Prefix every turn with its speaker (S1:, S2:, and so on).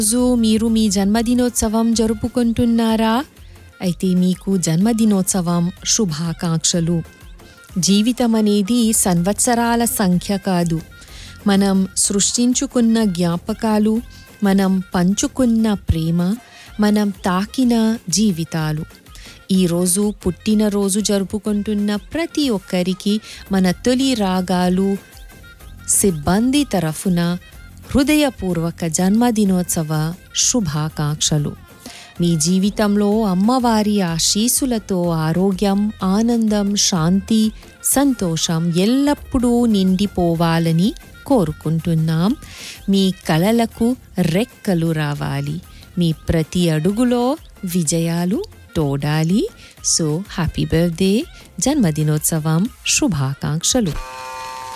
S1: రోజు మీరు మీ జన్మదినోత్సవం జరుపుకుంటున్నారా అయితే మీకు జన్మదినోత్సవం శుభాకాంక్షలు జీవితం అనేది సంవత్సరాల సంఖ్య కాదు మనం సృష్టించుకున్న జ్ఞాపకాలు మనం పంచుకున్న ప్రేమ మనం తాకిన జీవితాలు ఈరోజు పుట్టినరోజు జరుపుకుంటున్న ప్రతి ఒక్కరికి మన తొలి రాగాలు సిబ్బంది తరఫున హృదయపూర్వక జన్మదినోత్సవ శుభాకాంక్షలు మీ జీవితంలో అమ్మవారి ఆశీసులతో ఆరోగ్యం ఆనందం శాంతి సంతోషం ఎల్లప్పుడూ నిండిపోవాలని కోరుకుంటున్నాం మీ కలలకు రెక్కలు రావాలి మీ ప్రతి అడుగులో విజయాలు తోడాలి సో హ్యాపీ బర్త్డే జన్మదినోత్సవం శుభాకాంక్షలు